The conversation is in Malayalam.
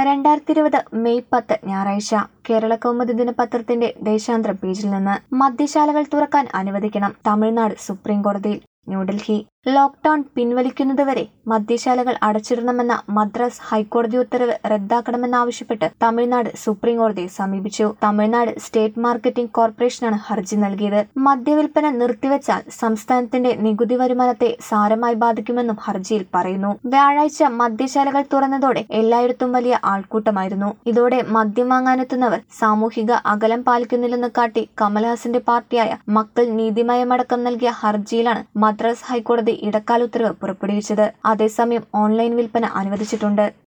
രണ്ടായിരത്തി ഇരുപത് മെയ് പത്ത് ഞായറാഴ്ച കേരള കൗമുദി ദിനപത്രത്തിന്റെ ദേശാന്തര പേജിൽ നിന്ന് മദ്യശാലകൾ തുറക്കാൻ അനുവദിക്കണം തമിഴ്നാട് സുപ്രീം കോടതിയിൽ ന്യൂഡൽഹി ലോക്ഡൌൺ പിൻവലിക്കുന്നതുവരെ മദ്യശാലകൾ അടച്ചിടണമെന്ന മദ്രാസ് ഹൈക്കോടതി ഉത്തരവ് റദ്ദാക്കണമെന്നാവശ്യപ്പെട്ട് തമിഴ്നാട് സുപ്രീം കോടതിയെ സമീപിച്ചു തമിഴ്നാട് സ്റ്റേറ്റ് മാർക്കറ്റിംഗ് കോർപ്പറേഷനാണ് ഹർജി നൽകിയത് മദ്യവിൽപ്പന നിർത്തിവെച്ചാൽ സംസ്ഥാനത്തിന്റെ നികുതി വരുമാനത്തെ സാരമായി ബാധിക്കുമെന്നും ഹർജിയിൽ പറയുന്നു വ്യാഴാഴ്ച മദ്യശാലകൾ തുറന്നതോടെ എല്ലായിടത്തും വലിയ ആൾക്കൂട്ടമായിരുന്നു ഇതോടെ മദ്യം വാങ്ങാനെത്തുന്നവർ സാമൂഹിക അകലം പാലിക്കുന്നില്ലെന്ന് കാട്ടി കമൽഹാസന്റെ പാർട്ടിയായ മക്കൾ നീതിമയമടക്കം നൽകിയ ഹർജിയിലാണ് മദ്രാസ് ഹൈക്കോടതി ഇടക്കാല ഉത്തരവ് പുറപ്പെടുവിച്ചത് അതേസമയം ഓൺലൈൻ വിൽപ്പന അനുവദിച്ചിട്ടുണ്ട്